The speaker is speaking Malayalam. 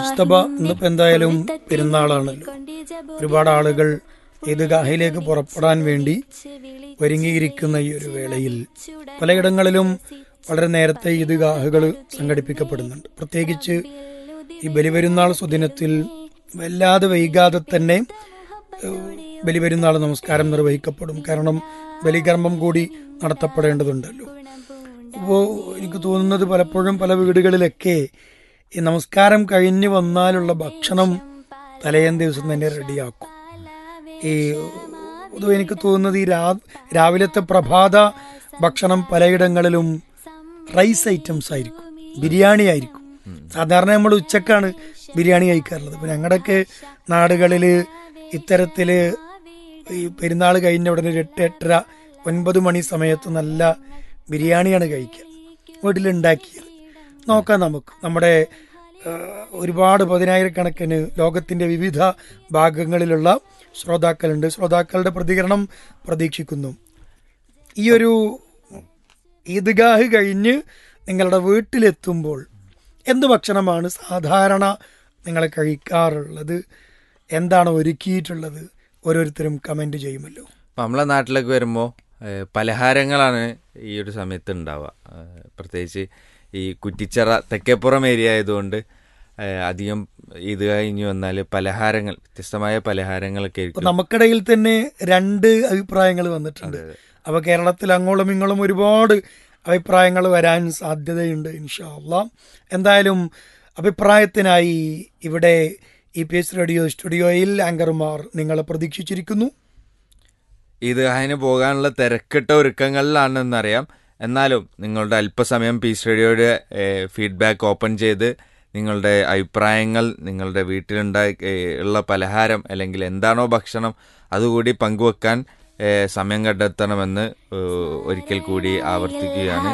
മുസ്തബ ഇന്നിപ്പോ എന്തായാലും പെരുന്നാളാണല്ലോ ഒരുപാട് ആളുകൾ ഈദ്ഗാഹിലേക്ക് പുറപ്പെടാൻ വേണ്ടി ഒരുങ്ങിയിരിക്കുന്ന ഈ ഒരു വേളയിൽ പലയിടങ്ങളിലും വളരെ നേരത്തെ ഈദ്ഗാഹുകൾ സംഘടിപ്പിക്കപ്പെടുന്നുണ്ട് പ്രത്യേകിച്ച് ഈ ബലിപെരുന്നാൾ സുദിനത്തിൽ വല്ലാതെ വൈകാതെ തന്നെ ഏഹ്, ബലിപെരുന്നാൾ നമസ്കാരം നിർവഹിക്കപ്പെടും കാരണം ബലികർമ്മം കൂടി നടത്തപ്പെടേണ്ടതുണ്ടല്ലോ അപ്പോൾ എനിക്ക് തോന്നുന്നത് പലപ്പോഴും പല വീടുകളിലൊക്കെ ഈ നമസ്കാരം കഴിഞ്ഞ് വന്നാലുള്ള ഭക്ഷണം തലേന്ന് ദിവസം തന്നെ റെഡിയാക്കും ഈ പൊതുവെ എനിക്ക് തോന്നുന്നത് ഈ രാ രാവിലത്തെ പ്രഭാത ഭക്ഷണം പലയിടങ്ങളിലും റൈസ് ഐറ്റംസ് ആയിരിക്കും ബിരിയാണി ആയിരിക്കും സാധാരണ നമ്മൾ ഉച്ചക്കാണ് ബിരിയാണി കഴിക്കാറുള്ളത് ഇപ്പൊ ഞങ്ങളുടെയൊക്കെ നാടുകളില് ഇത്തരത്തില് ഈ പെരുന്നാൾ കഴിഞ്ഞ ഉടനെ ഒരു എട്ട് എട്ടര ഒൻപത് മണി സമയത്ത് നല്ല ബിരിയാണിയാണ് കഴിക്കുക വീട്ടിലുണ്ടാക്കിയത് നോക്കാം നമുക്ക് നമ്മുടെ ആ, ഒരുപാട് പതിനായിരക്കണക്കിന് ലോകത്തിന്റെ വിവിധ ഭാഗങ്ങളിലുള്ള ശ്രോതാക്കളുണ്ട് ശ്രോതാക്കളുടെ പ്രതികരണം പ്രതീക്ഷിക്കുന്നു ഈ ഒരു ഈദ്ഗാഹ് കഴിഞ്ഞ് നിങ്ങളുടെ വീട്ടിലെത്തുമ്പോൾ എന്ത് ഭക്ഷണമാണ് സാധാരണ നിങ്ങൾ കഴിക്കാറുള്ളത് എന്താണ് ഒരുക്കിയിട്ടുള്ളത് ഓരോരുത്തരും കമന്റ് ചെയ്യുമല്ലോ ഇപ്പം നമ്മളെ നാട്ടിലേക്ക് വരുമ്പോൾ പലഹാരങ്ങളാണ് ഈ ഒരു സമയത്ത് ഉണ്ടാവുക ഏഹ് പ്രത്യേകിച്ച് ഈ കുറ്റിച്ചിറ തെക്കേപ്പുറം ഏരിയ ആയതുകൊണ്ട് ഏഹ് അധികം ഇത് കഴിഞ്ഞ് വന്നാൽ പലഹാരങ്ങൾ വ്യത്യസ്തമായ പലഹാരങ്ങളൊക്കെ ഇപ്പൊ ആയിരിക്കും നമുക്കിടയിൽ തന്നെ രണ്ട് അഭിപ്രായങ്ങൾ വന്നിട്ടുണ്ട് അപ്പൊ കേരളത്തിൽ അങ്ങോളം ഇങ്ങോളം ഒരുപാട് അഭിപ്രായങ്ങൾ വരാൻ സാധ്യതയുണ്ട് ഇൻഷാല്ല എന്തായാലും അഭിപ്രായത്തിനായി ഇവിടെ ഇ പി എസ് റേഡിയോ സ്റ്റുഡിയോയിൽ ആങ്കർമാർ നിങ്ങളെ പ്രതീക്ഷിച്ചിരിക്കുന്നു ഇത് അതിന് പോകാനുള്ള തിരക്കിട്ട ഒരുക്കങ്ങളിലാണെന്നറിയാം എന്നാലും നിങ്ങളുടെ അല്പസമയം പീസ് റേഡിയോയുടെ ഫീഡ്ബാക്ക് ഓപ്പൺ ചെയ്ത് നിങ്ങളുടെ അഭിപ്രായങ്ങൾ നിങ്ങളുടെ വീട്ടിലുണ്ടായി ഏഹ് ഉള്ള പലഹാരം അല്ലെങ്കിൽ എന്താണോ ഭക്ഷണം അതുകൂടി പങ്കുവെക്കാൻ ഏഹ് സമയം കണ്ടെത്തണമെന്ന് ഏഹ് ഒരിക്കൽ കൂടി ആവർത്തിക്കുകയാണ്